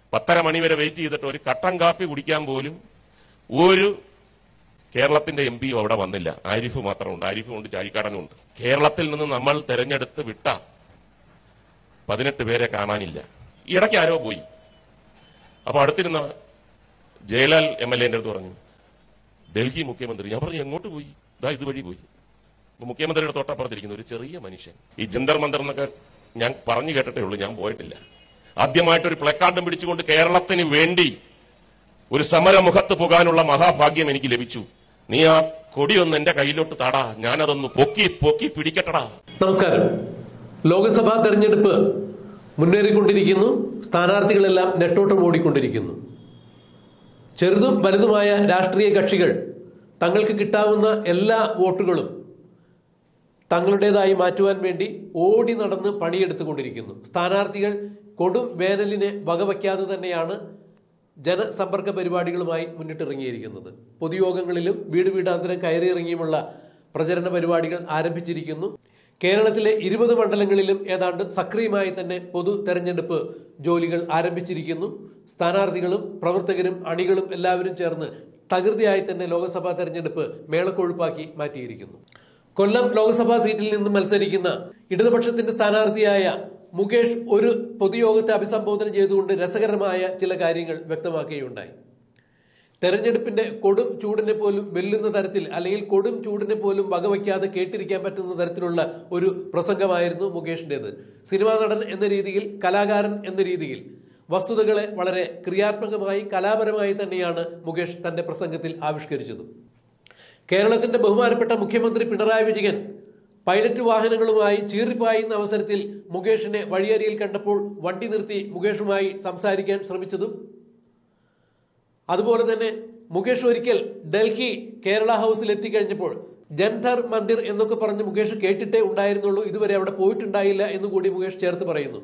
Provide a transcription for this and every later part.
പത്തര മണി വരെ വെയിറ്റ് ചെയ്തിട്ട് ഒരു കട്ടൻ കാപ്പി കുടിക്കാൻ പോലും ഒരു കേരളത്തിന്റെ എം പിയും അവിടെ വന്നില്ല ആരിഫ് മാത്രമുണ്ട് ആരിഫും ഉണ്ട് ചാഴിക്കാടനും ഉണ്ട് കേരളത്തിൽ നിന്ന് നമ്മൾ തെരഞ്ഞെടുത്ത് വിട്ട പതിനെട്ട് പേരെ കാണാനില്ല ഈ ഇടയ്ക്ക് ആരോ പോയി അപ്പൊ അടുത്തിരുന്ന ജയലാൽ എം എൽ എന്റെ അടുത്ത് പറഞ്ഞു ഡൽഹി മുഖ്യമന്ത്രി ഞാൻ പറഞ്ഞു എങ്ങോട്ട് പോയി ഇതാ ഇതുവഴി പോയി അപ്പൊ മുഖ്യമന്ത്രിയുടെ തൊട്ടപ്പുറത്തിരിക്കുന്ന ഒരു ചെറിയ മനുഷ്യൻ ഈ ജന്തർ മന്ദർ എന്നൊക്കെ ഞാൻ പറഞ്ഞു കേട്ടിട്ടേ ഉള്ളൂ ഞാൻ പോയിട്ടില്ല ആദ്യമായിട്ട് ഒരു പ്ലക്കാർഡും പിടിച്ചുകൊണ്ട് കേരളത്തിന് വേണ്ടി ഒരു സമരമുഖത്ത് പോകാനുള്ള മഹാഭാഗ്യം എനിക്ക് ലഭിച്ചു നീ ആ കൊടിയൊന്ന് എന്റെ കയ്യിലോട്ട് താടാ ഞാനതൊന്ന് പൊക്കി പൊക്കി പിടിക്കട്ടടാ നമസ്കാരം ലോക്സഭാ തെരഞ്ഞെടുപ്പ് മുന്നേറിക്കൊണ്ടിരിക്കുന്നു സ്ഥാനാർത്ഥികളെല്ലാം നെട്ടോട്ടം ഓടിക്കൊണ്ടിരിക്കുന്നു ചെറുതും വലുതുമായ രാഷ്ട്രീയ കക്ഷികൾ തങ്ങൾക്ക് കിട്ടാവുന്ന എല്ലാ വോട്ടുകളും തങ്ങളുടേതായി മാറ്റുവാൻ വേണ്ടി ഓടി നടന്ന് പണിയെടുത്തുകൊണ്ടിരിക്കുന്നു സ്ഥാനാർത്ഥികൾ കൊടും വേനലിനെ വകവയ്ക്കാതെ തന്നെയാണ് ജനസമ്പർക്ക പരിപാടികളുമായി മുന്നിട്ടിറങ്ങിയിരിക്കുന്നത് പൊതുയോഗങ്ങളിലും വീട് വീടാന്തരം കയറിയിറങ്ങിയുമുള്ള പ്രചരണ പരിപാടികൾ ആരംഭിച്ചിരിക്കുന്നു കേരളത്തിലെ ഇരുപത് മണ്ഡലങ്ങളിലും ഏതാണ്ട് സക്രിയമായി തന്നെ പൊതു തെരഞ്ഞെടുപ്പ് ജോലികൾ ആരംഭിച്ചിരിക്കുന്നു സ്ഥാനാർത്ഥികളും പ്രവർത്തകരും അണികളും എല്ലാവരും ചേർന്ന് തകൃതിയായി തന്നെ ലോക്സഭാ തെരഞ്ഞെടുപ്പ് മേളക്കൊഴുപ്പാക്കി മാറ്റിയിരിക്കുന്നു കൊല്ലം ലോക്സഭാ സീറ്റിൽ നിന്ന് മത്സരിക്കുന്ന ഇടതുപക്ഷത്തിന്റെ സ്ഥാനാർത്ഥിയായ മുകേഷ് ഒരു പൊതുയോഗത്തെ അഭിസംബോധന ചെയ്തുകൊണ്ട് രസകരമായ ചില കാര്യങ്ങൾ വ്യക്തമാക്കുകയുണ്ടായി തെരഞ്ഞെടുപ്പിന്റെ കൊടും ചൂടിനെ പോലും വെല്ലുന്ന തരത്തിൽ അല്ലെങ്കിൽ കൊടും ചൂടിനെ പോലും വകവയ്ക്കാതെ കേട്ടിരിക്കാൻ പറ്റുന്ന തരത്തിലുള്ള ഒരു പ്രസംഗമായിരുന്നു മുകേഷിന്റേത് സിനിമാ നടൻ എന്ന രീതിയിൽ കലാകാരൻ എന്ന രീതിയിൽ വസ്തുതകളെ വളരെ ക്രിയാത്മകമായി കലാപരമായി തന്നെയാണ് മുകേഷ് തന്റെ പ്രസംഗത്തിൽ ആവിഷ്കരിച്ചത് കേരളത്തിന്റെ ബഹുമാനപ്പെട്ട മുഖ്യമന്ത്രി പിണറായി വിജയൻ പൈലറ്റ് വാഹനങ്ങളുമായി ചീറിപ്പായുന്ന അവസരത്തിൽ മുകേഷിനെ വഴിയരിയിൽ കണ്ടപ്പോൾ വണ്ടി നിർത്തി മുകേഷുമായി സംസാരിക്കാൻ ശ്രമിച്ചതും അതുപോലെ തന്നെ മുകേഷ് ഒരിക്കൽ ഡൽഹി കേരള ഹൗസിൽ എത്തിക്കഴിഞ്ഞപ്പോൾ ജൻധർ മന്ദിർ എന്നൊക്കെ പറഞ്ഞ് മുകേഷ് കേട്ടിട്ടേ ഉണ്ടായിരുന്നുള്ളൂ ഇതുവരെ അവിടെ പോയിട്ടുണ്ടായില്ല എന്ന് കൂടി മുകേഷ് ചേർത്ത് പറയുന്നു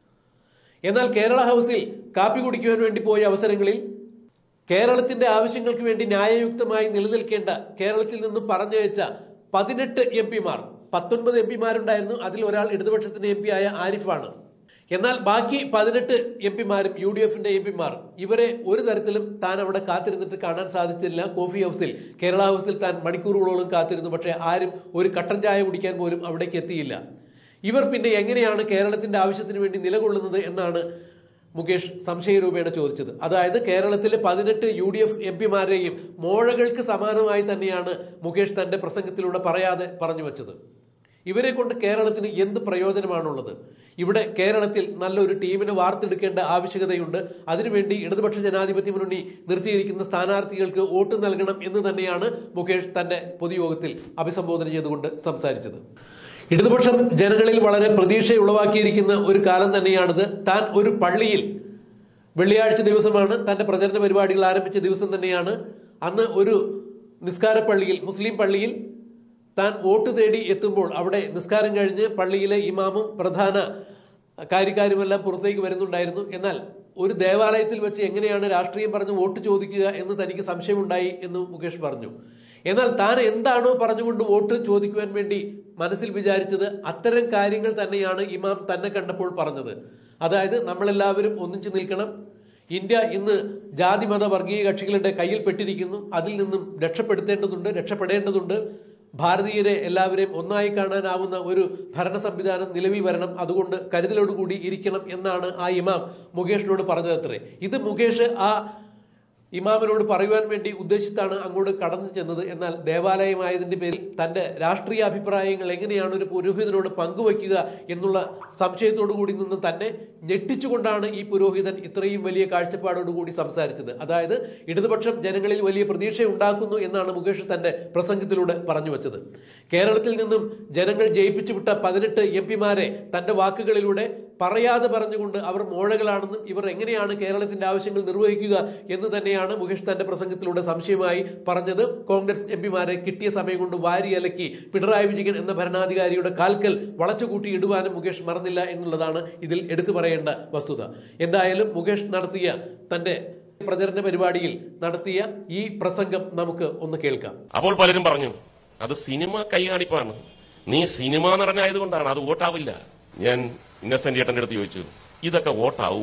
എന്നാൽ കേരള ഹൗസിൽ കാപ്പി കുടിക്കുവാൻ വേണ്ടി പോയ അവസരങ്ങളിൽ കേരളത്തിന്റെ ആവശ്യങ്ങൾക്ക് വേണ്ടി ന്യായയുക്തമായി നിലനിൽക്കേണ്ട കേരളത്തിൽ നിന്ന് പറഞ്ഞയച്ച പതിനെട്ട് എം പിമാർ പത്തൊൻപത് എം പിമാരുണ്ടായിരുന്നു അതിൽ ഒരാൾ ഇടതുപക്ഷത്തിന്റെ എം പി ആയ ആരിഫാണ് എന്നാൽ ബാക്കി പതിനെട്ട് എം പിമാരും യു ഡി എഫിന്റെ എം പിമാർ ഇവരെ ഒരു തരത്തിലും താൻ അവിടെ കാത്തിരുന്നിട്ട് കാണാൻ സാധിച്ചില്ല കോഫി ഹൗസിൽ കേരള ഹൗസിൽ താൻ മണിക്കൂറുകളോളം കാത്തിരുന്നു പക്ഷേ ആരും ഒരു കട്ടൻ ചായ കുടിക്കാൻ പോലും അവിടേക്ക് എത്തിയില്ല ഇവർ പിന്നെ എങ്ങനെയാണ് കേരളത്തിന്റെ ആവശ്യത്തിന് വേണ്ടി നിലകൊള്ളുന്നത് എന്നാണ് മുകേഷ് സംശയരൂപേണ ചോദിച്ചത് അതായത് കേരളത്തിലെ പതിനെട്ട് യു ഡി എഫ് എം പിമാരെയും മോഴകൾക്ക് സമാനമായി തന്നെയാണ് മുകേഷ് തന്റെ പ്രസംഗത്തിലൂടെ പറയാതെ പറഞ്ഞു വച്ചത് ഇവരെ കൊണ്ട് കേരളത്തിന് എന്ത് പ്രയോജനമാണുള്ളത് ഇവിടെ കേരളത്തിൽ നല്ലൊരു ടീമിനെ വാർത്തെടുക്കേണ്ട ആവശ്യകതയുണ്ട് അതിനുവേണ്ടി ഇടതുപക്ഷ ജനാധിപത്യ മുന്നണി നിർത്തിയിരിക്കുന്ന സ്ഥാനാർത്ഥികൾക്ക് വോട്ട് നൽകണം എന്ന് തന്നെയാണ് മുകേഷ് തന്റെ പൊതുയോഗത്തിൽ അഭിസംബോധന ചെയ്തുകൊണ്ട് സംസാരിച്ചത് ഇടതുപക്ഷം ജനങ്ങളിൽ വളരെ പ്രതീക്ഷ ഉളവാക്കിയിരിക്കുന്ന ഒരു കാലം തന്നെയാണിത് താൻ ഒരു പള്ളിയിൽ വെള്ളിയാഴ്ച ദിവസമാണ് തന്റെ പ്രചരണ പരിപാടികൾ ആരംഭിച്ച ദിവസം തന്നെയാണ് അന്ന് ഒരു നിസ്കാര പള്ളിയിൽ മുസ്ലിം പള്ളിയിൽ താൻ വോട്ട് തേടി എത്തുമ്പോൾ അവിടെ നിസ്കാരം കഴിഞ്ഞ് പള്ളിയിലെ ഇമാമും പ്രധാന കാര്യക്കാരുമെല്ലാം പുറത്തേക്ക് വരുന്നുണ്ടായിരുന്നു എന്നാൽ ഒരു ദേവാലയത്തിൽ വെച്ച് എങ്ങനെയാണ് രാഷ്ട്രീയം പറഞ്ഞ് വോട്ട് ചോദിക്കുക എന്ന് തനിക്ക് സംശയമുണ്ടായി എന്ന് മുകേഷ് പറഞ്ഞു എന്നാൽ താൻ എന്താണോ പറഞ്ഞുകൊണ്ട് വോട്ട് ചോദിക്കുവാൻ വേണ്ടി മനസ്സിൽ വിചാരിച്ചത് അത്തരം കാര്യങ്ങൾ തന്നെയാണ് ഇമാം തന്നെ കണ്ടപ്പോൾ പറഞ്ഞത് അതായത് നമ്മളെല്ലാവരും ഒന്നിച്ചു നിൽക്കണം ഇന്ത്യ ഇന്ന് ജാതി മത വർഗീയ കക്ഷികളുടെ കയ്യിൽ പെട്ടിരിക്കുന്നു അതിൽ നിന്നും രക്ഷപ്പെടുത്തേണ്ടതുണ്ട് രക്ഷപ്പെടേണ്ടതുണ്ട് ഭാരതീയരെ എല്ലാവരെയും ഒന്നായി കാണാനാവുന്ന ഒരു ഭരണ സംവിധാനം നിലവിൽ വരണം അതുകൊണ്ട് കരുതലോടുകൂടി ഇരിക്കണം എന്നാണ് ആ ഇമാം മുകേഷിനോട് പറഞ്ഞതത്രേ ഇത് മുകേഷ് ആ ഇമാമിനോട് പറയുവാൻ വേണ്ടി ഉദ്ദേശിച്ചാണ് അങ്ങോട്ട് കടന്നു ചെന്നത് എന്നാൽ ദേവാലയമായതിന്റെ പേരിൽ തന്റെ രാഷ്ട്രീയ അഭിപ്രായങ്ങൾ എങ്ങനെയാണ് ഒരു പുരോഹിതനോട് പങ്കുവയ്ക്കുക എന്നുള്ള സംശയത്തോടു കൂടി നിന്ന് തന്നെ ഞെട്ടിച്ചുകൊണ്ടാണ് ഈ പുരോഹിതൻ ഇത്രയും വലിയ കാഴ്ചപ്പാടോടുകൂടി സംസാരിച്ചത് അതായത് ഇടതുപക്ഷം ജനങ്ങളിൽ വലിയ പ്രതീക്ഷ ഉണ്ടാക്കുന്നു എന്നാണ് മുകേഷ് തന്റെ പ്രസംഗത്തിലൂടെ പറഞ്ഞു വച്ചത് കേരളത്തിൽ നിന്നും ജനങ്ങൾ ജയിപ്പിച്ചു വിട്ട പതിനെട്ട് എം പിമാരെ തന്റെ വാക്കുകളിലൂടെ പറയാതെ പറഞ്ഞുകൊണ്ട് അവർ മോഴകളാണെന്നും ഇവർ എങ്ങനെയാണ് കേരളത്തിന്റെ ആവശ്യങ്ങൾ നിർവഹിക്കുക എന്ന് തന്നെയാണ് മുകേഷ് തന്റെ പ്രസംഗത്തിലൂടെ സംശയമായി പറഞ്ഞത് കോൺഗ്രസ് എം പിമാരെ കിട്ടിയ സമയം കൊണ്ട് വാരി അലക്കി പിണറായി വിജയൻ എന്ന ഭരണാധികാരിയുടെ കാൽക്കൽ വളച്ചുകൂട്ടി ഇടുവാനും മുകേഷ് മറന്നില്ല എന്നുള്ളതാണ് ഇതിൽ എടുത്തു പറയേണ്ട വസ്തുത എന്തായാലും മുകേഷ് നടത്തിയ തന്റെ പ്രചരണ പരിപാടിയിൽ നടത്തിയ ഈ പ്രസംഗം നമുക്ക് ഒന്ന് കേൾക്കാം അപ്പോൾ പലരും പറഞ്ഞു അത് സിനിമ കൈകാണിപ്പാണ് നീ സിനിമ നടനായതുകൊണ്ടാണ് അത് വോട്ടാവില്ല ഞാൻ ഇന്നസെന്റ് ചേട്ടന്റെ അടുത്ത് ചോദിച്ചു ഇതൊക്കെ വോട്ടാവൂ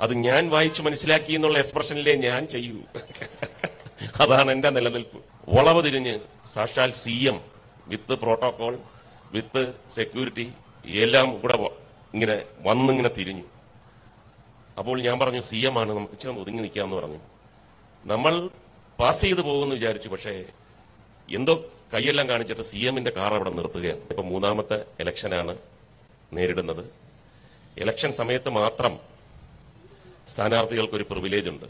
അത് ഞാൻ വായിച്ചു മനസ്സിലാക്കി എന്നുള്ള എക്സ്പ്രഷനിലേ ഞാൻ ചെയ്യൂ അതാണ് എന്റെ നിലനിൽപ്പ് വളവ് തിരിഞ്ഞ് സാക്ഷാൽ C M with protocol with security എല്ലാം കൂടെ വ- ഇങ്ങനെ വന്നിങ്ങനെ തിരിഞ്ഞു അപ്പോൾ ഞാൻ പറഞ്ഞു സി എം ആണ് നമുക്ക് ഇച്ചിരി ഒന്ന് ഒതുങ്ങി നിൽക്കാമെന്ന് പറഞ്ഞു നമ്മൾ പാസ് ചെയ്ത് പോകുമെന്ന് വിചാരിച്ചു പക്ഷേ എന്തോ കൈയെല്ലാം കാണിച്ചിട്ട് സി എമ്മിന്റെ കാർ അവിടെ നിർത്തുകയാണ് ഇപ്പൊ മൂന്നാമത്തെ ഇലക്ഷനാണ് നേരിടുന്നത് ഇലക്ഷൻ സമയത്ത് മാത്രം സ്ഥാനാർത്ഥികൾക്ക് ഒരു പ്രിവിലേജ് ഉണ്ട്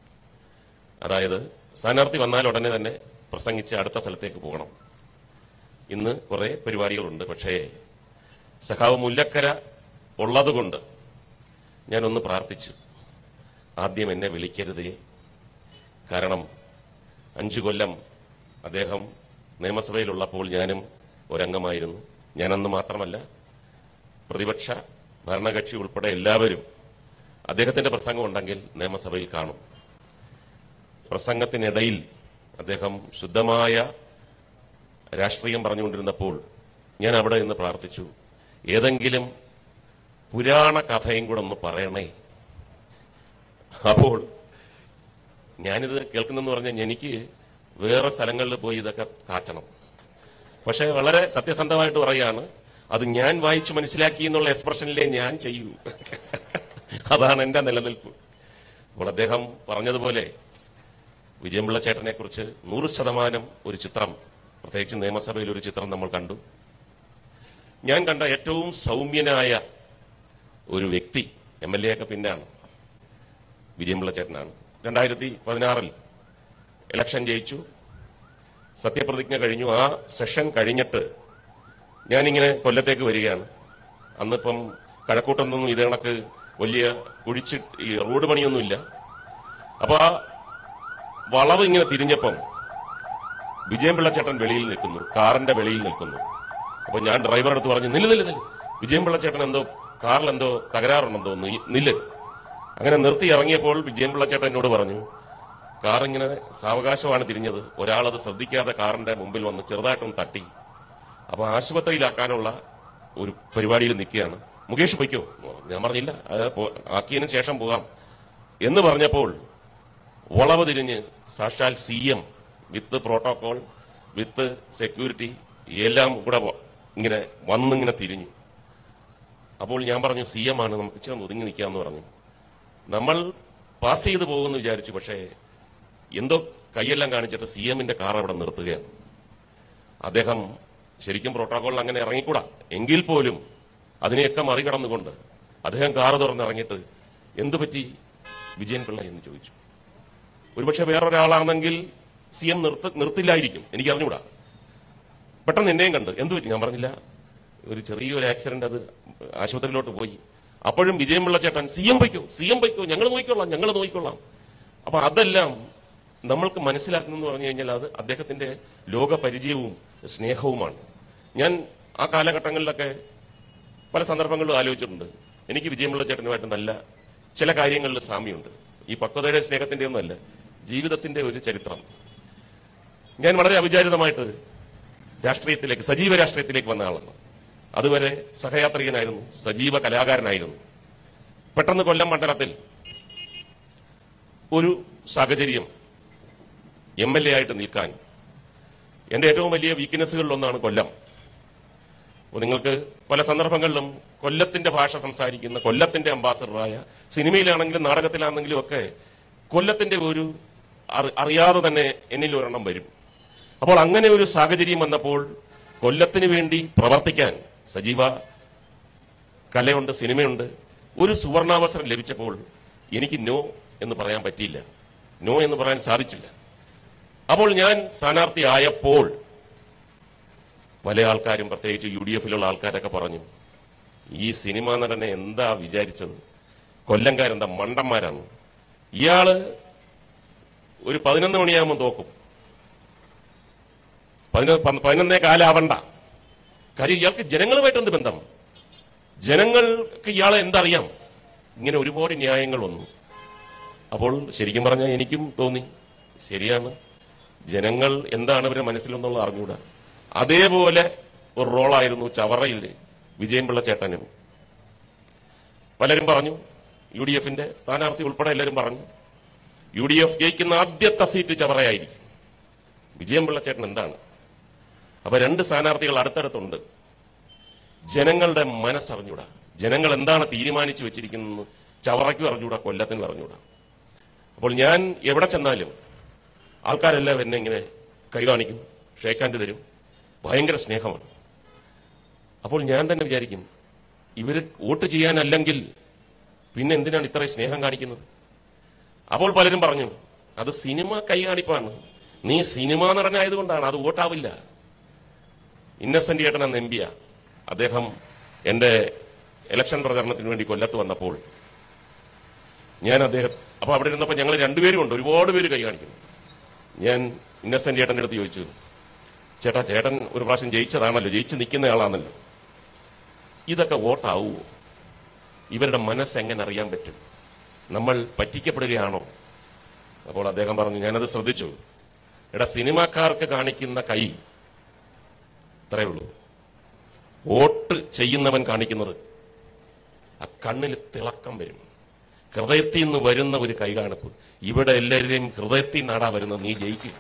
അതായത് സ്ഥാനാർത്ഥി വന്നാൽ ഉടനെ തന്നെ പ്രസംഗിച്ച് അടുത്ത സ്ഥലത്തേക്ക് പോകണം ഇന്ന് കുറെ പരിപാടികളുണ്ട് പക്ഷേ സഖാവ് മുല്ലക്കര ഉള്ളതുകൊണ്ട് ഞാനൊന്ന് പ്രാർത്ഥിച്ചു ആദ്യം എന്നെ വിളിക്കരുതേ കാരണം അഞ്ചു കൊല്ലം അദ്ദേഹം നിയമസഭയിലുള്ളപ്പോൾ ഞാനും ഒരംഗമായിരുന്നു ഞാനന്ന് മാത്രമല്ല പ്രതിപക്ഷ ഭരണകക്ഷി ഉൾപ്പെടെ എല്ലാവരും അദ്ദേഹത്തിന്റെ പ്രസംഗം ഉണ്ടെങ്കിൽ നിയമസഭയിൽ കാണും പ്രസംഗത്തിനിടയിൽ അദ്ദേഹം ശുദ്ധമായ രാഷ്ട്രീയം പറഞ്ഞുകൊണ്ടിരുന്നപ്പോൾ ഞാൻ അവിടെ നിന്ന് പ്രാർത്ഥിച്ചു ഏതെങ്കിലും പുരാണ കഥയും കൂടെ ഒന്ന് പറയണേ അപ്പോൾ ഞാനിത് കേൾക്കുന്നെന്ന് പറഞ്ഞാൽ എനിക്ക് വേറെ സ്ഥലങ്ങളിൽ പോയി ഇതൊക്കെ കാച്ചണം പക്ഷേ വളരെ സത്യസന്ധമായിട്ട് പറയുകയാണ് അത് ഞാൻ വായിച്ചു മനസ്സിലാക്കി എന്നുള്ള എക്സ്പ്രഷനിലേ ഞാൻ ചെയ്യൂ അതാണ് എന്റെ നിലനിൽപ്പ് അപ്പോൾ അദ്ദേഹം പറഞ്ഞതുപോലെ വിജയപിള്ള ചേട്ടനെ കുറിച്ച് നൂറ് ശതമാനം ഒരു ചിത്രം പ്രത്യേകിച്ച് നിയമസഭയിൽ ഒരു ചിത്രം നമ്മൾ കണ്ടു ഞാൻ കണ്ട ഏറ്റവും സൗമ്യനായ ഒരു വ്യക്തി എം എൽ എ ഒക്കെ പിന്നാണ് വിജയപിള്ള ചേട്ടനാണ് രണ്ടായിരത്തി പതിനാറിൽ ഇലക്ഷൻ ജയിച്ചു സത്യപ്രതിജ്ഞ കഴിഞ്ഞു ആ സെഷൻ കഴിഞ്ഞിട്ട് ഞാനിങ്ങനെ കൊല്ലത്തേക്ക് വരികയാണ് അന്നിപ്പം കഴക്കൂട്ടൊന്നും ഇത് കണക്ക് വലിയ കുഴിച്ച് ഈ റോഡ് പണിയൊന്നുമില്ല അപ്പൊ ആ വളവ് ഇങ്ങനെ തിരിഞ്ഞപ്പം വിജയപിള്ള ചേട്ടൻ വെളിയിൽ നിൽക്കുന്നു കാറിന്റെ വെളിയിൽ നിൽക്കുന്നു അപ്പൊ ഞാൻ ഡ്രൈവറുടെ അടുത്ത് പറഞ്ഞു നില്ല് നില്ല് നില്ല് വിജയപിള്ള ചേട്ടൻ എന്തോ കാറിൽ എന്തോ തകരാറുണ്ടെന്ന് തോന്നുന്നു ഈ നില്ല് അങ്ങനെ നിർത്തി ഇറങ്ങിയപ്പോൾ വിജയപിള്ള ചേട്ടൻ എന്നോട് പറഞ്ഞു കാർ ഇങ്ങനെ സാവകാശമാണ് തിരിഞ്ഞത് ഒരാളത് ശ്രദ്ധിക്കാതെ കാറിന്റെ മുമ്പിൽ വന്ന് ചെറുതായിട്ടൊന്ന് തട്ടി അപ്പൊ ആശുപത്രിയിലാക്കാനുള്ള ഒരു പരിപാടിയിൽ നിൽക്കുകയാണ് മുകേഷ് പൊയ്ക്കോ ഞാൻ പറഞ്ഞില്ല അത് പോ- ആക്കിയതിനു ശേഷം പോകാം എന്ന് പറഞ്ഞപ്പോൾ വളവ് തിരിഞ്ഞ് സാക്ഷാൽ C M with protocol with security എല്ലാം കൂടെ വ- ഇങ്ങനെ വന്നിങ്ങനെ തിരിഞ്ഞു അപ്പോൾ ഞാൻ പറഞ്ഞു സി എം ആണ് നമുക്ക് ഇച്ചിരി ഒന്ന് ഒതുങ്ങി നിൽക്കാമെന്ന് പറഞ്ഞു നമ്മൾ പാസ് ചെയ്ത് പോകുമെന്ന് വിചാരിച്ചു പക്ഷേ എന്തോ കൈയെല്ലാം കാണിച്ചിട്ട് സി എമ്മിന്റെ കാർ അവിടെ നിർത്തുകയാണ് അദ്ദേഹം ശരിക്കും പ്രോട്ടോകോളിൽ അങ്ങനെ ഇറങ്ങിക്കൂടാ എങ്കിൽ പോലും അതിനെയൊക്കെ മറികടന്നുകൊണ്ട് അദ്ദേഹം കാറ് തുറന്നിറങ്ങിയിട്ട് എന്തു പറ്റി വിജയൻ പിള്ള എന്ന് ചോദിച്ചു ഒരുപക്ഷെ വേറൊരാളാണെങ്കിൽ സി എം നിർത്ത നിർത്തില്ലായിരിക്കും എനിക്ക് അറിഞ്ഞുകൂടാ പെട്ടെന്ന് എന്നെയും കണ്ട് എന്തു പറ്റി ഞാൻ പറഞ്ഞില്ല ഒരു ചെറിയൊരു ആക്സിഡന്റ് അത് ആശുപത്രിയിലോട്ട് പോയി അപ്പോഴും വിജയൻപിള്ള ചേട്ടൻ സി എം പൊയ്ക്കോ സി എം പൊയ്ക്കോ ഞങ്ങൾ നോക്കിക്കൊള്ളാം ഞങ്ങൾ നോക്കിക്കൊള്ളാം അപ്പൊ അതെല്ലാം നമ്മൾക്ക് മനസ്സിലാക്കുന്നെന്ന് പറഞ്ഞു കഴിഞ്ഞാൽ അത് അദ്ദേഹത്തിന്റെ ലോക പരിചയവും സ്നേഹവുമാണ് ഞാൻ ആ കാലഘട്ടങ്ങളിലൊക്കെ പല സന്ദർഭങ്ങളിലും ആലോചിച്ചിട്ടുണ്ട് എനിക്ക് വിജയമുള്ള ചേട്ടനുമായിട്ട് നല്ല ചില കാര്യങ്ങളിൽ സാമ്യമുണ്ട് ഈ പക്വതയുടെ സ്നേഹത്തിന്റെ ഒന്നല്ല ജീവിതത്തിന്റെ ഒരു ചരിത്രം ഞാൻ വളരെ അവിചാരിതമായിട്ട് രാഷ്ട്രീയത്തിലേക്ക് സജീവ രാഷ്ട്രീയത്തിലേക്ക് വന്ന ആളാണ് അതുവരെ സഹയാത്രികനായിരുന്നു സജീവ കലാകാരനായിരുന്നു പെട്ടെന്ന് കൊല്ലം മണ്ഡലത്തിൽ ഒരു സാഹചര്യം എം എൽ എ ആയിട്ട് നിൽക്കാൻ എന്റെ ഏറ്റവും വലിയ വീക്ക്നെസ്സുകളിലൊന്നാണ് കൊല്ലം അപ്പോൾ നിങ്ങൾക്ക് പല സന്ദർഭങ്ങളിലും കൊല്ലത്തിന്റെ ഭാഷ സംസാരിക്കുന്ന കൊല്ലത്തിന്റെ അംബാസഡറായ സിനിമയിലാണെങ്കിലും നാടകത്തിലാണെങ്കിലും ഒക്കെ കൊല്ലത്തിന്റെ ഒരു അറി- അറിയാതെ തന്നെ എന്നിൽ ഒരെണ്ണം വരും അപ്പോൾ അങ്ങനെ ഒരു സാഹചര്യം വന്നപ്പോൾ കൊല്ലത്തിന് വേണ്ടി പ്രവർത്തിക്കാൻ സജീവ കലയുണ്ട് സിനിമയുണ്ട് ഒരു സുവർണാവസരം ലഭിച്ചപ്പോൾ എനിക്ക് നോ എന്ന് പറയാൻ പറ്റിയില്ല നോ എന്ന് പറയാൻ സാധിച്ചില്ല അപ്പോൾ ഞാൻ സ്ഥാനാർത്ഥി ആയപ്പോൾ പല ആൾക്കാരും പ്രത്യേകിച്ച് യു ഡി എഫിലുള്ള ആൾക്കാരൊക്കെ പറഞ്ഞു ഈ സിനിമാ നടനെ എന്താ വിചാരിച്ചത് കൊല്ലംകാരെന്താ മണ്ടന്മാരാണ് ഇയാള് ഒരു പതിനൊന്ന് മണിയാകുമ്പോൾ തോക്കും പതിനൊ- പ- പതിനൊന്നേ കാലാവണ്ട കാര്യം ഇയാൾക്ക് ജനങ്ങളുമായിട്ട് എന്ത് ബന്ധം ജനങ്ങൾക്ക് ഇയാളെ എന്തറിയാം ഇങ്ങനെ ഒരുപാട് ന്യായങ്ങൾ വന്നു അപ്പോൾ ശരിക്കും പറഞ്ഞാൽ എനിക്കും തോന്നി ശരിയാണ് ജനങ്ങൾ എന്താണ് ഇവരെ മനസ്സിലെന്നുള്ള അറിഞ്ഞൂടാ അതേപോലെ ഒരു റോളായിരുന്നു ചവറയിൽ വിജയൻപിള്ള ചേട്ടനും പലരും പറഞ്ഞു യു ഡി എഫിന്റെ സ്ഥാനാർത്ഥി ഉൾപ്പെടെ എല്ലാവരും പറഞ്ഞു യു ഡി എഫ് ജയിക്കുന്ന ആദ്യത്തെ സീറ്റ് ചവറയായിരിക്കും വിജയം പിള്ളച്ചേട്ടൻ എന്താണ് അപ്പൊ രണ്ട് സ്ഥാനാർത്ഥികൾ അടുത്തടുത്തുണ്ട് ജനങ്ങളുടെ മനസ്സറിഞ്ഞൂടാ ജനങ്ങൾ എന്താണ് തീരുമാനിച്ചു വെച്ചിരിക്കുന്നത് ചവറയ്ക്കും അറിഞ്ഞൂടാ കൊല്ലത്തിനും അറിഞ്ഞൂടാ അപ്പോൾ ഞാൻ എവിടെ ചെന്നാലും ആൾക്കാരെല്ലാം എന്നെ ഇങ്ങനെ കൈ കാണിക്കും ഷേക്ക് ഹാൻഡ് തരും ഭയങ്കര സ്നേഹമാണ് അപ്പോൾ ഞാൻ തന്നെ വിചാരിക്കും ഇവര് വോട്ട് ചെയ്യാനല്ലെങ്കിൽ പിന്നെ എന്തിനാണ് ഇത്രയും സ്നേഹം കാണിക്കുന്നത് അപ്പോൾ പലരും പറഞ്ഞു അത് സിനിമ കൈകാണിപ്പാണ് നീ സിനിമ നടനായതുകൊണ്ടാണ് അത് വോട്ടാവില്ല ഇന്നസെന്റ് ചേട്ടൻ എന്ന എം പിയാ അദ്ദേഹം എന്റെ ഇലക്ഷൻ പ്രചരണത്തിന് വേണ്ടി കൊല്ലത്ത് വന്നപ്പോൾ ഞാൻ അദ്ദേഹം അപ്പൊ അവിടെ ഇരുന്നപ്പോൾ ഞങ്ങൾ രണ്ടുപേരും ഉണ്ട് ഒരുപാട് പേര് കൈ കാണിക്കുന്നു ഞാൻ ഇന്നസെന്റ് ചേട്ടന്റെ അടുത്ത് ചോദിച്ചു ചേട്ടാ ചേട്ടൻ ഒരു പ്രാവശ്യം ജയിച്ചതാണല്ലോ ജയിച്ച് നിൽക്കുന്ന ആളാണല്ലോ ഇതൊക്കെ വോട്ടാവുമോ ഇവരുടെ മനസ്സ് എങ്ങനെ അറിയാൻ പറ്റും നമ്മൾ പറ്റിക്കപ്പെടുകയാണോ അപ്പോൾ അദ്ദേഹം പറഞ്ഞു ഞാനത് ശ്രദ്ധിച്ചു എടാ സിനിമാക്കാർക്ക് കാണിക്കുന്ന കൈ ഇത്രയേ ഉള്ളൂ വോട്ട് ചെയ്യുന്നവൻ കാണിക്കുന്നത് ആ കണ്ണിൽ തിളക്കം വരും ഹൃദയത്തിൽ നിന്ന് വരുന്ന ഒരു കൈകാണിപ്പ് ഇവിടെ എല്ലാവരുടെയും ഹൃദയത്തിൽ നാടാ വരുന്നത് നീ ജയിക്കും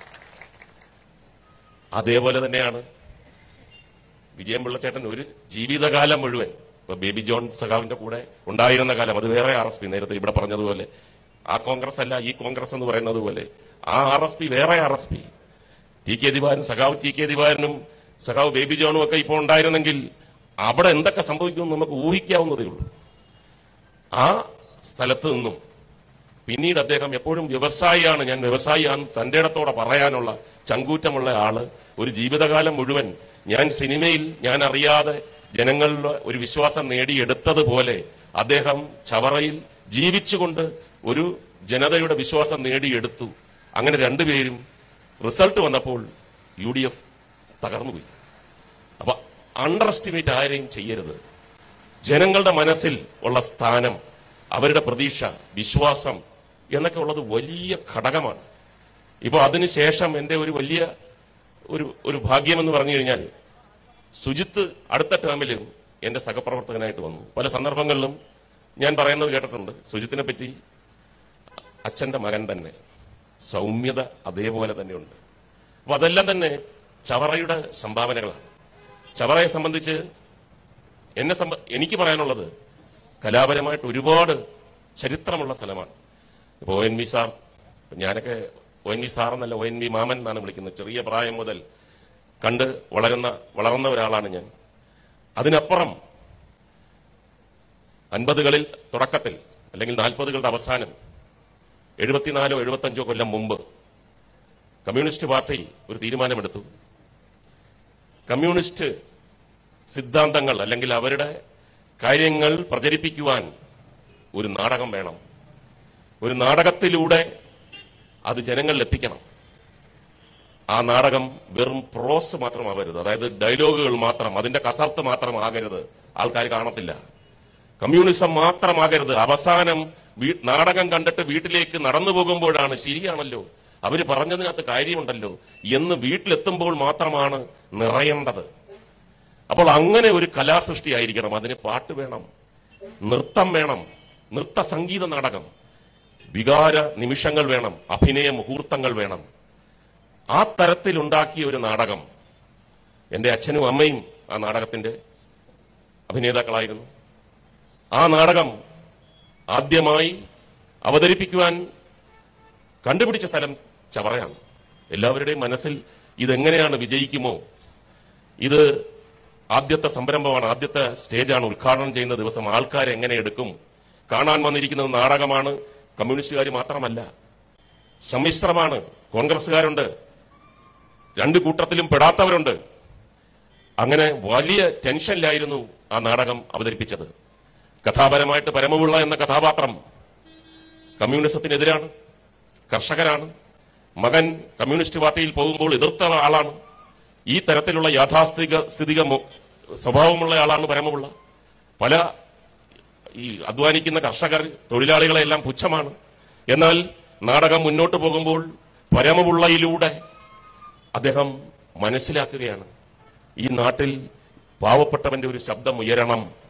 അതേപോലെ തന്നെയാണ് വിജയം പിള്ളച്ചേട്ടൻ ഒരു ജീവിതകാലം മുഴുവൻ ഇപ്പൊ ബേബി ജോൺ സഖാവിന്റെ കൂടെ ഉണ്ടായിരുന്ന കാലം അത് വേറെ ആർ എസ് പി നേരത്തെ ഇവിടെ പറഞ്ഞതുപോലെ ആ കോൺഗ്രസ് അല്ല ഈ കോൺഗ്രസ് എന്ന് പറയുന്നത് പോലെ ആ ആർ എസ് പി വേറെ R S P T K Divakaran സഖാവ് ടി കെ ദിവാരനും സഖാവ് ബേബി ജോണും ഒക്കെ ഇപ്പോൾ ഉണ്ടായിരുന്നെങ്കിൽ അവിടെ എന്തൊക്കെ സംഭവിക്കുമെന്ന് നമുക്ക് ഊഹിക്കാവുന്നതേ ഉള്ളൂ ആ സ്ഥലത്ത് നിന്നും പിന്നീട് അദ്ദേഹം എപ്പോഴും വ്യവസായിയാണ് ഞാൻ വ്യവസായിയാണ് തന്റെ ഇടത്തോടെ പറയാനുള്ള ചങ്കൂറ്റമുള്ള ആള് ഒരു ജീവിതകാലം മുഴുവൻ ഞാൻ സിനിമയിൽ ഞാൻ അറിയാതെ ജനങ്ങളുടെ ഒരു വിശ്വാസം നേടിയെടുത്തതുപോലെ അദ്ദേഹം ചവറയിൽ ജീവിച്ചുകൊണ്ട് ഒരു ജനതയുടെ വിശ്വാസം നേടിയെടുത്തു അങ്ങനെ രണ്ടുപേരും റിസൾട്ട് വന്നപ്പോൾ യു ഡി എഫ് തകർന്നുപോയി അപ്പൊ അണ്ടർ എസ്റ്റിമേറ്റ് ആരെയും ചെയ്യരുത് ജനങ്ങളുടെ മനസ്സിൽ ഉള്ള സ്ഥാനം അവരുടെ പ്രതീക്ഷ വിശ്വാസം എന്നൊക്കെ ഉള്ളത് വലിയ ഘടകമാണ് ഇപ്പൊ അതിനുശേഷം എന്റെ ഒരു വലിയ ഒരു ഒരു ഭാഗ്യമെന്ന് പറഞ്ഞു കഴിഞ്ഞാൽ സുജിത്ത് അടുത്ത ടേമിലും എന്റെ സഹപ്രവർത്തകനായിട്ട് വന്നു പല സന്ദർഭങ്ങളിലും ഞാൻ പറയുന്നത് കേട്ടിട്ടുണ്ട് സുജിത്തിനെ പറ്റി അച്ഛന്റെ മകൻ തന്നെ സൗമ്യത അതേപോലെ തന്നെയുണ്ട് അപ്പൊ അതെല്ലാം തന്നെ ചവറയുടെ സംഭാവനകളാണ് ചവറയെ സംബന്ധിച്ച് എന്നെ സംബ എനിക്ക് പറയാനുള്ളത് കലാപരമായിട്ട് ഒരുപാട് ചരിത്രമുള്ള സ്ഥലമാണ് ഇപ്പൊ ഒ എൻ വി സാർ ഇപ്പൊ ഞാനൊക്കെ ഒ എൻ വി സാർ എന്നല്ല ഒ എൻ വി മാമൻ എന്നാണ് വിളിക്കുന്നത് ചെറിയ പ്രായം മുതൽ കണ്ട് വളരുന്ന വളർന്ന ഒരാളാണ് ഞാൻ അതിനപ്പുറം അൻപതുകളിൽ തുടക്കത്തിൽ അല്ലെങ്കിൽ നാൽപ്പതുകളുടെ അവസാനം എഴുപത്തിനാലോ എഴുപത്തഞ്ചോ കൊല്ലം മുമ്പ് കമ്മ്യൂണിസ്റ്റ് പാർട്ടി ഒരു തീരുമാനമെടുത്തു കമ്മ്യൂണിസ്റ്റ് സിദ്ധാന്തങ്ങൾ അല്ലെങ്കിൽ അവരുടെ കാര്യങ്ങൾ പ്രചരിപ്പിക്കുവാൻ ഒരു നാടകം വേണം ഒരു നാടകത്തിലൂടെ അത് ജനങ്ങളിൽ എത്തിക്കണം ആ നാടകം വെറും പ്രോസ് മാത്രമാവരുത് അതായത് ഡയലോഗുകൾ മാത്രം അതിന്റെ കസർത്ത് മാത്രം ആകരുത് ആൾക്കാർ കാണത്തില്ല കമ്മ്യൂണിസം മാത്രമാകരുത് അവസാനം വീ- നാടകം കണ്ടിട്ട് വീട്ടിലേക്ക് നടന്നു പോകുമ്പോഴാണ് ശരിയാണല്ലോ അവര് പറഞ്ഞതിനകത്ത് കാര്യമുണ്ടല്ലോ എന്ന് വീട്ടിലെത്തുമ്പോൾ മാത്രമാണ് നിറയേണ്ടത് അപ്പോൾ അങ്ങനെ ഒരു കലാസൃഷ്ടി ആയിരിക്കണം അതിന് പാട്ട് വേണം നൃത്തം വേണം നൃത്ത സംഗീത നാടകം വികാര നിമിഷങ്ങൾ വേണം അഭിനയ മുഹൂർത്തങ്ങൾ വേണം ആ തരത്തിലുണ്ടാക്കിയ ഒരു നാടകം എന്റെ അച്ഛനും അമ്മയും ആ നാടകത്തിന്റെ അഭിനേതാക്കളായിരുന്നു ആ നാടകം ആദ്യമായി അവതരിപ്പിക്കുവാൻ കണ്ടുപിടിച്ച സ്ഥലം ചവറയാണ് എല്ലാവരുടെയും മനസ്സിൽ ഇതെങ്ങനെയാണ് വിജയിക്കുമോ ഇത് ആദ്യത്തെ സംരംഭമാണ് ആദ്യത്തെ സ്റ്റേജാണ് ഉദ്ഘാടനം ചെയ്യുന്ന ദിവസം ആൾക്കാർ എങ്ങനെ എടുക്കും കാണാൻ വന്നിരിക്കുന്നത് നാടകമാണ് കമ്മ്യൂണിസ്റ്റുകാർ മാത്രമല്ല സമ്മിശ്രമാണ് കോൺഗ്രസ്സുകാരുണ്ട് രണ്ട് കൂട്ടത്തിലും പെടാത്തവരുണ്ട് അങ്ങനെ വലിയ ടെൻഷനിലായിരുന്നു ആ നാടകം അവതരിപ്പിച്ചത് കഥാപരമായിട്ട് പരമപിള്ള എന്ന കഥാപാത്രം കമ്മ്യൂണിസത്തിനെതിരാണ് കർഷകരാണ് മകൻ കമ്മ്യൂണിസ്റ്റ് പാർട്ടിയിൽ പോകുമ്പോൾ എതിർത്ത ആളാണ് ഈ തരത്തിലുള്ള യാഥാസ്ഥിക സ്ഥിതിക മു- സ്വഭാവമുള്ള ആളാണ് പരമപിള്ള പല ഈ അധ്വാനിക്കുന്ന കർഷകർ തൊഴിലാളികളെല്ലാം പുച്ഛമാണ് എന്നാൽ നാടകം മുന്നോട്ട് പോകുമ്പോൾ പരമപിള്ളയിലൂടെ അദ്ദേഹം മനസ്സിലാക്കുകയാണ് ഈ നാട്ടിൽ പാവപ്പെട്ടവന്റെ ഒരു ശബ്ദം ഉയരണം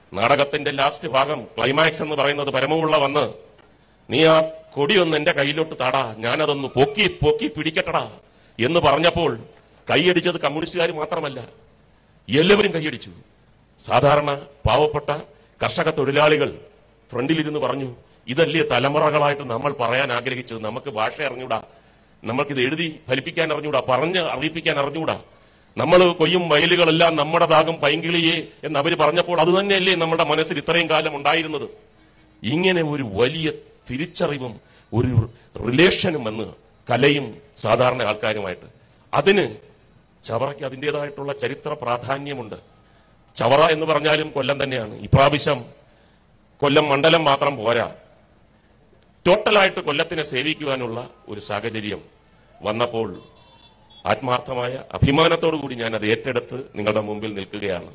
നാടകത്തിന്റെ ലാസ്റ്റ് ഭാഗം ക്ലൈമാക്സ് എന്ന് പറയുന്നത് പരമമുള്ള വന്ന് നീ ആ കൊടിയൊന്ന് എന്റെ കയ്യിലോട്ട് താടാ ഞാനതൊന്ന് പൊക്കി പൊക്കി പിടിക്കട്ടടാ എന്ന് പറഞ്ഞപ്പോൾ കൈയടിച്ചത് കമ്മ്യൂണിസ്റ്റുകാർ മാത്രമല്ല എല്ലാവരും കൈയടിച്ചു സാധാരണ പാവപ്പെട്ട കർഷക തൊഴിലാളികൾ ഫ്രണ്ടിലിരുന്ന് പറഞ്ഞു ഇതല്ലേ തലമുറകളായിട്ട് നമ്മൾ പറയാൻ ആഗ്രഹിച്ചത് നമുക്ക് ഭാഷ അറിഞ്ഞൂടാ നമുക്കിത് എഴുതി ഫലിപ്പിക്കാൻ അറിഞ്ഞൂടാ പറഞ്ഞ് അറിയിപ്പിക്കാൻ അറിഞ്ഞൂടാ നമ്മൾ കൊയ്യും വയലുകളെല്ലാം നമ്മുടേതാകും പൈങ്കിളിയെ എന്ന് അവര് പറഞ്ഞപ്പോൾ അത് തന്നെയല്ലേ നമ്മുടെ മനസ്സിൽ ഇത്രയും കാലം ഉണ്ടായിരുന്നത് ഇങ്ങനെ ഒരു വലിയ തിരിച്ചറിവും ഒരു റിലേഷനും എന്ന് കലയും സാധാരണ ആൾക്കാരുമായിട്ട് അതിന് ചവറയ്ക്ക് അതിൻ്റെതായിട്ടുള്ള ചരിത്ര പ്രാധാന്യമുണ്ട് ചവറ എന്ന് പറഞ്ഞാലും കൊല്ലം തന്നെയാണ് ഇപ്രാവശ്യം കൊല്ലം മണ്ഡലം മാത്രം പോരാ ടോട്ടലായിട്ട് കൊല്ലത്തിനെ സേവിക്കുവാനുള്ള ഒരു സാഹചര്യം വന്നപ്പോൾ ആത്മാർത്ഥമായ അഭിമാനത്തോടു കൂടി ഞാൻ അത് ഏറ്റെടുത്ത് നിങ്ങളുടെ മുമ്പിൽ നിൽക്കുകയാണ്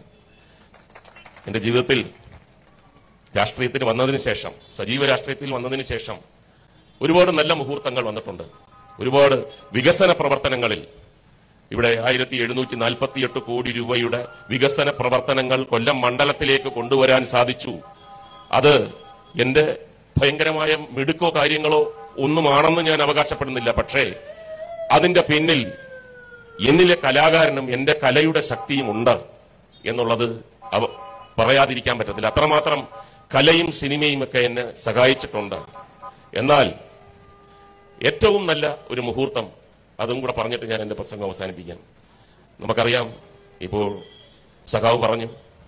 എന്റെ ജീവിതത്തിൽ രാഷ്ട്രീയത്തിന് വന്നതിന് ശേഷം സജീവ രാഷ്ട്രീയത്തിൽ വന്നതിന് ശേഷം ഒരുപാട് നല്ല മുഹൂർത്തങ്ങൾ വന്നിട്ടുണ്ട് ഒരുപാട് വികസന പ്രവർത്തനങ്ങളിൽ ഇവിടെ ആയിരത്തി എഴുന്നൂറ്റി നാൽപ്പത്തിയെട്ട് കോടി രൂപയുടെ വികസന പ്രവർത്തനങ്ങൾ കൊല്ലം മണ്ഡലത്തിലേക്ക് കൊണ്ടുവരാൻ സാധിച്ചു അത് എന്റെ ഭയങ്കരമായ മിടുക്കോ കാര്യങ്ങളോ ഒന്നുമാണെന്ന് ഞാൻ അവകാശപ്പെടുന്നില്ല പക്ഷേ അതിന്റെ പിന്നിൽ എന്നിലെ കലാകാരനും എന്റെ കലയുടെ ശക്തിയും ഉണ്ട് എന്നുള്ളത് അവ പറയാതിരിക്കാൻ പറ്റത്തില്ല അത്രമാത്രം കലയും സിനിമയും ഒക്കെ എന്നെ സഹായിച്ചിട്ടുണ്ട് എന്നാൽ ഏറ്റവും നല്ല ഒരു മുഹൂർത്തം അതും കൂടെ പറഞ്ഞിട്ട് ഞാൻ എന്റെ പ്രസംഗം അവസാനിപ്പിക്കാം നമുക്കറിയാം ഇപ്പോൾ സഖാവ് പറഞ്ഞു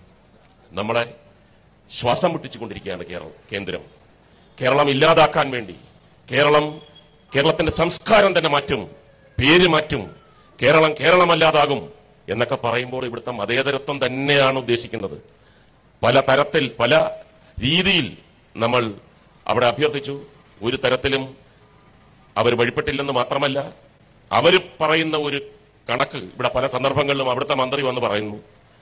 നമ്മളെ ശ്വാസം മുട്ടിച്ചുകൊണ്ടിരിക്കുകയാണ് കേരളം കേന്ദ്രം കേരളം ഇല്ലാതാക്കാൻ വേണ്ടി കേരളം കേരളത്തിന്റെ സംസ്കാരം തന്നെ മാറ്റും പേര് മാറ്റും കേരളം കേരളമല്ലാതാകും എന്നൊക്കെ പറയുമ്പോൾ ഇവിടുത്തെ മതേതരത്വം തന്നെയാണ് ഉദ്ദേശിക്കുന്നത് പല തരത്തിൽ പല രീതിയിൽ നമ്മൾ അവിടെ അഭ്യർത്ഥിച്ചു ഒരു തരത്തിലും അവർ വഴിപ്പെട്ടില്ലെന്ന് മാത്രമല്ല അവർ പറയുന്ന ഒരു കണക്ക് ഇവിടെ പല സന്ദർഭങ്ങളിലും അവിടുത്തെ മന്ത്രി വന്ന് പറയുന്നു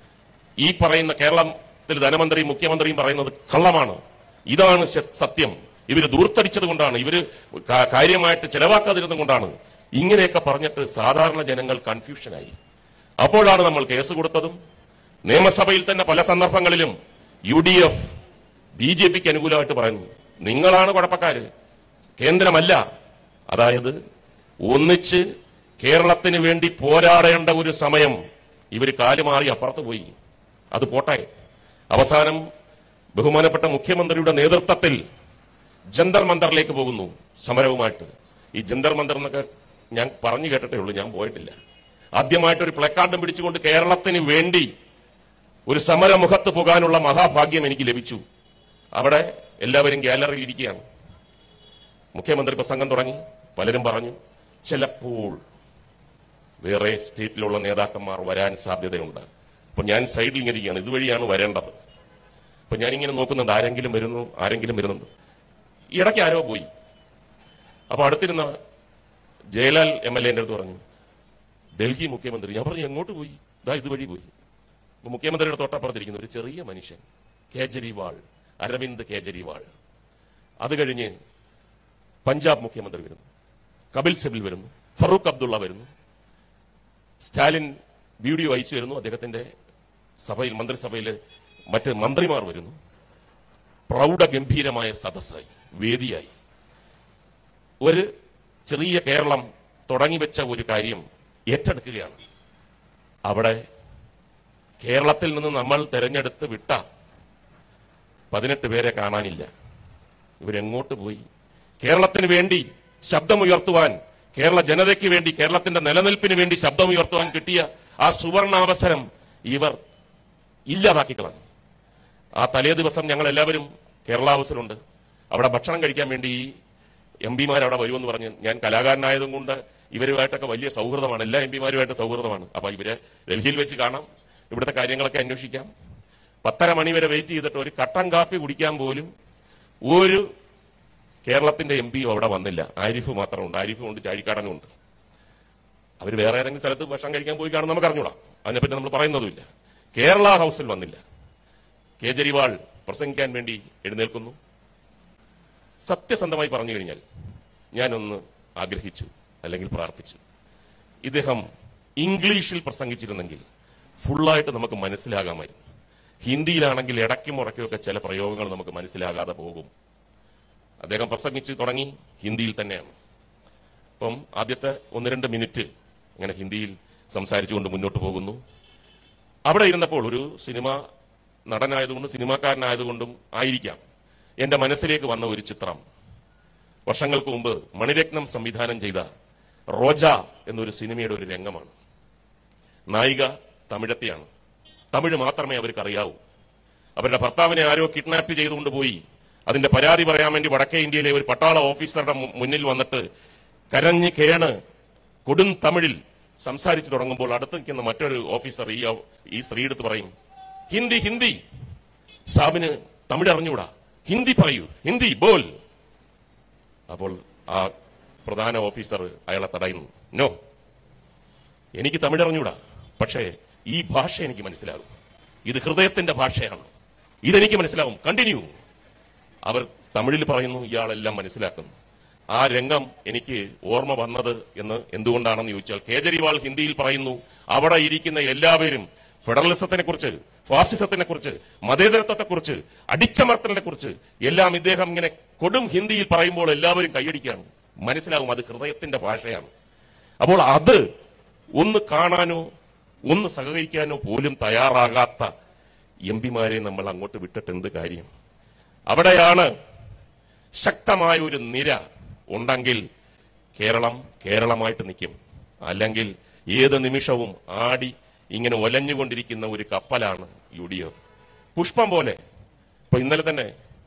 ഈ പറയുന്ന കേരളത്തിൽ ധനമന്ത്രിയും മുഖ്യമന്ത്രിയും പറയുന്നത് കള്ളമാണ് ഇതാണ് സ- സത്യം ഇവര് ദൂർത്തടിച്ചത് കൊണ്ടാണ് ഇവര് കാ- കാര്യമായിട്ട് ചെലവാക്കാതിരുന്നത് കൊണ്ടാണ് ഇങ്ങനെയൊക്കെ പറഞ്ഞിട്ട് സാധാരണ ജനങ്ങൾ കൺഫ്യൂഷനായി അപ്പോഴാണ് നമ്മൾ കേസ് കൊടുത്തതും നിയമസഭയിൽ തന്നെ പല സന്ദർഭങ്ങളിലും U D F B J പിക്ക് അനുകൂലമായിട്ട് പറയുന്നു നിങ്ങളാണ് കുഴപ്പക്കാര് കേന്ദ്രമല്ല അതായത് ഒന്നിച്ച് കേരളത്തിന് വേണ്ടി പോരാടേണ്ട ഒരു സമയം ഇവര് കാലുമാറി അപ്പുറത്ത് പോയി അത് പോട്ടെ അവസാനം ബഹുമാനപ്പെട്ട മുഖ്യമന്ത്രിയുടെ നേതൃത്വത്തിൽ ജന്തർ മന്ദറിലേക്ക് പോകുന്നു സമരവുമായിട്ട് ഈ ജന്തർ മന്ദർ എന്നൊക്കെ ഞാൻ പറഞ്ഞു കേട്ടിട്ടേ ഉള്ളൂ ഞാൻ പോയിട്ടില്ല ആദ്യമായിട്ട് ഒരു പ്ലക്കാർഡും പിടിച്ചുകൊണ്ട് കേരളത്തിന് വേണ്ടി ഒരു സമരമുഖത്ത് പോകാനുള്ള മഹാഭാഗ്യം എനിക്ക് ലഭിച്ചു അവിടെ എല്ലാവരും ഗാലറിയിൽ ഇരിക്കുകയാണ് മുഖ്യമന്ത്രി പ്രസംഗം തുടങ്ങി പലരും പറഞ്ഞു ചിലപ്പോൾ വേറെ സ്റ്റേറ്റിലുള്ള നേതാക്കന്മാർ വരാൻ സാധ്യതയുണ്ട് അപ്പൊ ഞാൻ സൈഡിൽ ഇങ്ങനെ ഇരിക്കുകയാണ് ഇതുവഴിയാണ് വരേണ്ടത് അപ്പൊ ഞാനിങ്ങനെ നോക്കുന്നുണ്ട് ആരെങ്കിലും വരുന്നു ആരെങ്കിലും വരുന്നുണ്ട് ഇടയ്ക്ക് ആരോ പോയി അപ്പൊ അടുത്തിരുന്ന ജയലാൽ എം എൽ എന്റെ അടുത്ത് പറഞ്ഞു ഡൽഹി മുഖ്യമന്ത്രി ഞാൻ പറഞ്ഞു എങ്ങോട്ട് പോയി ഇതാ ഇതുവഴി പോയി അപ്പൊ മുഖ്യമന്ത്രിയുടെ തൊട്ടപ്പുറത്തിരിക്കുന്ന ഒരു ചെറിയ മനുഷ്യൻ കേജരിവാൾ അരവിന്ദ് കേജരിവാൾ അത് കഴിഞ്ഞ് പഞ്ചാബ് മുഖ്യമന്ത്രി വരുന്നു കപിൽ സിബിൽ വരുന്നു ഫറൂഖ് അബ്ദുള്ള വരുന്നു സ്റ്റാലിൻ വീഡിയോ അയച്ചു വരുന്നു അദ്ദേഹത്തിന്റെ സഭയിൽ മന്ത്രിസഭയിൽ മറ്റ് മന്ത്രിമാർ വരുന്നു പ്രൗഢഗംഭീരമായ സദസ്സായി വേദിയായി ഒരു ചെറിയ കേരളം തുടങ്ങിവെച്ച ഒരു കാര്യം ഏറ്റെടുക്കുകയാണ് അവിടെ കേരളത്തിൽ നിന്ന് നമ്മൾ തെരഞ്ഞെടുത്ത് വിട്ട പതിനെട്ട് പേരെ കാണാനില്ല ഇവരെങ്ങോട്ട് പോയി കേരളത്തിന് വേണ്ടി ശബ്ദമുയർത്തുവാൻ കേരള ജനതയ്ക്ക് വേണ്ടി കേരളത്തിന്റെ നിലനിൽപ്പിന് വേണ്ടി ശബ്ദമുയർത്തുവാൻ കിട്ടിയ ആ സുവർണാവസരം ഇവർ ഇല്ലാതാക്കി കളഞ്ഞു ആ തലേ ദിവസം ഞങ്ങൾ എല്ലാവരും കേരള ഹൗസിലുണ്ട് അവിടെ ഭക്ഷണം കഴിക്കാൻ വേണ്ടി ഈ എം പിമാർ അവിടെ വരുമെന്ന് പറഞ്ഞ് ഞാൻ കലാകാരനായതും കൊണ്ട് ഇവരുമായിട്ടൊക്കെ വലിയ സൗഹൃദമാണ് എല്ലാ എം പിമാരുമായിട്ട് സൗഹൃദമാണ് അപ്പൊ ഇവരെ ഡൽഹിയിൽ വെച്ച് കാണാം ഇവിടുത്തെ കാര്യങ്ങളൊക്കെ അന്വേഷിക്കാം പത്തര മണി വരെ വെയിറ്റ് ചെയ്തിട്ട് ഒരു കട്ടൻ കാപ്പി കുടിക്കാൻ പോലും ഒരു കേരളത്തിന്റെ എം പിയും അവിടെ വന്നില്ല ആരിഫ് മാത്രമുണ്ട് ആരിഫും ഉണ്ട് ചാഴിക്കാടനും ഉണ്ട് അവർ വേറെ ഏതെങ്കിലും സ്ഥലത്ത് ഭക്ഷണം കഴിക്കാൻ പോയി കാണും നമുക്ക് അറിഞ്ഞൂടാ അതിനെപ്പറ്റി നമ്മൾ പറയുന്നതുമില്ല കേരള ഹൗസിൽ വന്നില്ല കേജരിവാൾ പ്രസംഗിക്കാൻ വേണ്ടി എഴുന്നേൽക്കുന്നു സത്യസന്ധമായി പറഞ്ഞു കഴിഞ്ഞാൽ ഞാനൊന്ന് ആഗ്രഹിച്ചു അല്ലെങ്കിൽ പ്രാർത്ഥിച്ചു ഇദ്ദേഹം ഇംഗ്ലീഷിൽ പ്രസംഗിച്ചിരുന്നെങ്കിൽ ഫുള്ളായിട്ട് നമുക്ക് മനസ്സിലാകാമായിരുന്നു ഹിന്ദിയിലാണെങ്കിൽ ഇടയ്ക്കും മുറയ്ക്കുമൊക്കെ ചില പ്രയോഗങ്ങൾ നമുക്ക് മനസ്സിലാകാതെ പോകും അദ്ദേഹം പ്രസംഗിച്ച് തുടങ്ങി ഹിന്ദിയിൽ തന്നെയാണ് അപ്പം ആദ്യത്തെ ഒന്ന് രണ്ട് മിനിറ്റ് അങ്ങനെ ഹിന്ദിയിൽ സംസാരിച്ചുകൊണ്ട് മുന്നോട്ട് പോകുന്നു അവിടെ ഇരുന്നപ്പോൾ ഒരു സിനിമ നടനായതുകൊണ്ടും സിനിമാക്കാരനായതുകൊണ്ടും ആയിരിക്കാം എന്റെ മനസ്സിലേക്ക് വന്ന ഒരു ചിത്രം വർഷങ്ങൾക്ക് മുമ്പ് മണിരത്നം സംവിധാനം ചെയ്ത റോജ എന്നൊരു സിനിമയുടെ ഒരു രംഗമാണ് നായിക തമിഴത്തെയാണ് തമിഴ് മാത്രമേ അവർക്ക് അറിയാവൂ അവരുടെ ഭർത്താവിനെ ആരോ കിഡ്നാപ്പ് ചെയ്തുകൊണ്ട് പോയി അതിന്റെ പരാതി പറയാൻ വേണ്ടി വടക്കേ ഇന്ത്യയിലെ ഒരു പട്ടാള ഓഫീസറുടെ മു- മുന്നിൽ വന്നിട്ട് കരഞ്ഞ് കേണ് കൊടും തമിഴിൽ സംസാരിച്ചു തുടങ്ങുമ്പോൾ അടുത്ത് നിൽക്കുന്ന മറ്റൊരു ഓഫീസർ ഈ ഔ- ഈ സ്ത്രീ എടുത്ത് പറയും ഹിന്ദി ഹിന്ദി സാബിന് തമിഴ് അറിഞ്ഞൂടാ ഹിന്ദി പറയൂ ഹിന്ദി ബോൽ അപ്പോൾ ആ പ്രധാന ഓഫീസർ അയാളെ തടയുന്നു നോ എനിക്ക് തമിഴ് അറിഞ്ഞൂടാ പക്ഷേ ഈ ഭാഷ എനിക്ക് മനസ്സിലാകും ഇത് ഹൃദയത്തിന്റെ ഭാഷയാണ് ഇതെനിക്ക് മനസ്സിലാവും കണ്ടിന്യൂ അവർ തമിഴിൽ പറയുന്നു ഇയാളെല്ലാം മനസ്സിലാക്കുന്നു ആ രംഗം എനിക്ക് ഓർമ്മ വന്നത് എന്ന് എന്തുകൊണ്ടാണെന്ന് ചോദിച്ചാൽ കേജ്രിവാൾ ഹിന്ദിയിൽ പറയുന്നു അവിടെ ഇരിക്കുന്ന എല്ലാവരും ഫെഡറലിസത്തിനെ കുറിച്ച് ഫാസിസത്തിനെ കുറിച്ച് മതേതരത്വത്തെ കുറിച്ച് അടിച്ചമർത്തലിനെ കുറിച്ച് എല്ലാം ഇദ്ദേഹം ഇങ്ങനെ കൊടും ഹിന്ദിയിൽ പറയുമ്പോൾ എല്ലാവരും കൈയടിക്കുകയാണ് മനസ്സിലാവും അത് ഹൃദയത്തിന്റെ ഭാഷയാണ് അപ്പോൾ അത് ഒന്ന് കാണാനോ ഒന്ന് സഹകരിക്കാനോ പോലും തയ്യാറാകാത്ത എം പിമാരെ നമ്മൾ അങ്ങോട്ട് വിട്ടിട്ട് എന്ത് കാര്യം അവിടെയാണ് ശക്തമായ ഒരു നിര ഉണ്ടെങ്കിൽ കേരളം കേരളമായിട്ട് നിൽക്കും അല്ലെങ്കിൽ ഏത് നിമിഷവും ആടി ഇങ്ങനെ ഒലഞ്ഞുകൊണ്ടിരിക്കുന്ന ഒരു കപ്പലാണ് യു ഡി എഫ് പുഷ്പം പോലെ ഇപ്പൊ ഇന്നലെ തന്നെ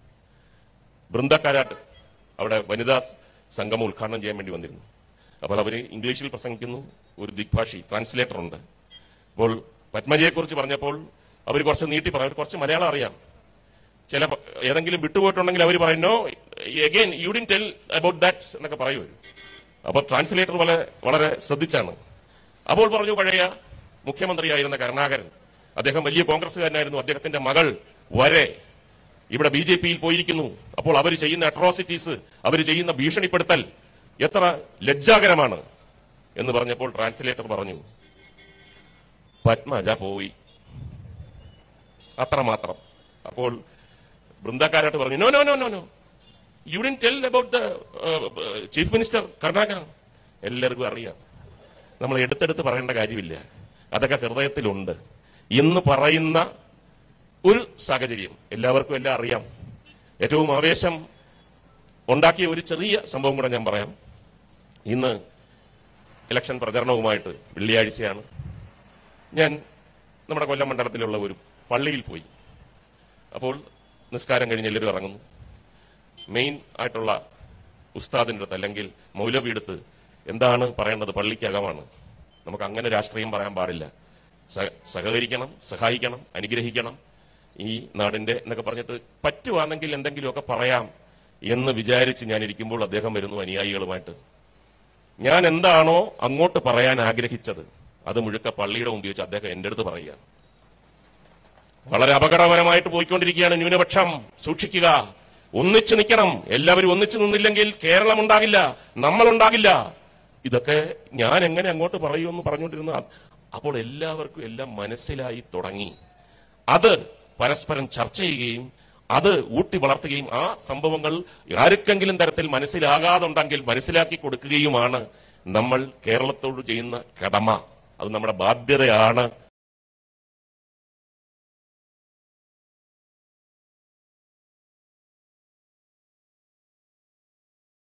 ബൃന്ദക്കാരാട്ട് അവിടെ വനിതാ സംഗമം ഉദ്ഘാടനം ചെയ്യാൻ വേണ്ടി വന്നിരുന്നു അപ്പോൾ അവർ ഇംഗ്ലീഷിൽ പ്രസംഗിക്കുന്നു ഒരു ദിഗ്ഭാഷി ട്രാൻസ്ലേറ്റർ ഉണ്ട് അപ്പോൾ പത്മജയെക്കുറിച്ച് പറഞ്ഞപ്പോൾ അവർ കുറച്ച് നീട്ടി പറയും അവർക്ക് കുറച്ച് മലയാളം അറിയാം ചില പ- ഏതെങ്കിലും വിട്ടുപോയിട്ടുണ്ടെങ്കിൽ അവർ പറയും no again you didn't tell about that എന്നൊക്കെ പറയും അവര്. അപ്പോൾ ട്രാൻസ്ലേറ്റർ വളരെ വളരെ ശ്രദ്ധിച്ചാണ് അപ്പോൾ പറഞ്ഞു പഴയ മുഖ്യമന്ത്രിയായിരുന്ന കരുണാകരൻ അദ്ദേഹം വലിയ കോൺഗ്രസ്സുകാരനായിരുന്നു അദ്ദേഹത്തിന്റെ മകൾ വരെ ഇവിടെ ബി ജെ പിയിൽ പോയിരിക്കുന്നു അപ്പോൾ അവർ ചെയ്യുന്ന അട്രോസിറ്റീസ് അവർ ചെയ്യുന്ന ഭീഷണിപ്പെടുത്തൽ എത്ര ലജ്ജാകരമാണ് എന്ന് പറഞ്ഞപ്പോൾ ട്രാൻസ്ലേറ്റർ പറഞ്ഞു പത്മജ പോയി അത്രമാത്രം അപ്പോൾ ബൃന്ദക്കാരായിട്ട് പറഞ്ഞു no no no no no you didn't tell about the chief minister Karnataka എല്ലാവർക്കും അറിയാം നമ്മൾ എടുത്തെടുത്ത് പറയേണ്ട കാര്യമില്ല അതൊക്കെ ഹൃദയത്തിലുണ്ട് എന്ന് പറയുന്ന ഒരു സാഹചര്യം എല്ലാവർക്കും എല്ലാം അറിയാം ഏറ്റവും ആവേശം ഉണ്ടാക്കിയ ഒരു ചെറിയ സംഭവം കൂടെ ഞാൻ പറയാം ഇന്ന് ഇലക്ഷൻ പ്രചരണവുമായിട്ട് വെള്ളിയാഴ്ചയാണ് ഞാൻ നമ്മുടെ കൊല്ലം മണ്ഡലത്തിലുള്ള ഒരു പള്ളിയിൽ പോയി അപ്പോൾ നിസ്കാരം കഴിഞ്ഞ് എല്ലാവരും ഇറങ്ങുന്നു മെയിൻ ആയിട്ടുള്ള ഉസ്താദിന്റെ അടുത്ത് അല്ലെങ്കിൽ മൗലവി അടുത്ത് എന്താണ് പറയേണ്ടത് പള്ളിക്കകമാണ് നമുക്ക് അങ്ങനെ രാഷ്ട്രീയം പറയാൻ പാടില്ല സഹ- സഹകരിക്കണം സഹായിക്കണം അനുഗ്രഹിക്കണം ഈ നാടിന്റെ എന്നൊക്കെ പറഞ്ഞിട്ട് പറ്റുവാണെങ്കിൽ എന്തെങ്കിലുമൊക്കെ പറയാം എന്ന് വിചാരിച്ച് ഞാൻ ഇരിക്കുമ്പോൾ അദ്ദേഹം വരുന്നു അനുയായികളുമായിട്ട് ഞാൻ എന്താണോ അങ്ങോട്ട് പറയാൻ ആഗ്രഹിച്ചത് അത് മുഴുക്ക പള്ളിയുടെ മുമ്പ് വെച്ച് അദ്ദേഹം എന്റെ അടുത്ത് പറയുകയാണ് വളരെ അപകടകരമായിട്ട് പോയിക്കൊണ്ടിരിക്കുകയാണ് ന്യൂനപക്ഷം സൂക്ഷിക്കുക ഒന്നിച്ചു നിൽക്കണം എല്ലാവരും ഒന്നിച്ചു നിന്നില്ലെങ്കിൽ കേരളം ഉണ്ടാകില്ല നമ്മൾ ഉണ്ടാകില്ല ഇതൊക്കെ ഞാൻ എങ്ങനെ അങ്ങോട്ട് പറയുമെന്ന് പറഞ്ഞുകൊണ്ടിരുന്ന അപ്പോൾ എല്ലാവർക്കും എല്ലാം മനസ്സിലായി തുടങ്ങി അത് പരസ്പരം ചർച്ച ചെയ്യുകയും അത് ഊട്ടി വളർത്തുകയും ആ സംഭവങ്ങൾ ആർക്കെങ്കിലും തരത്തിൽ മനസ്സിലാകാതുണ്ടെങ്കിൽ മനസ്സിലാക്കി കൊടുക്കുകയുമാണ് നമ്മൾ കേരളത്തോട് ചെയ്യുന്ന കടമ അത് നമ്മുടെ ബാധ്യതയാണ്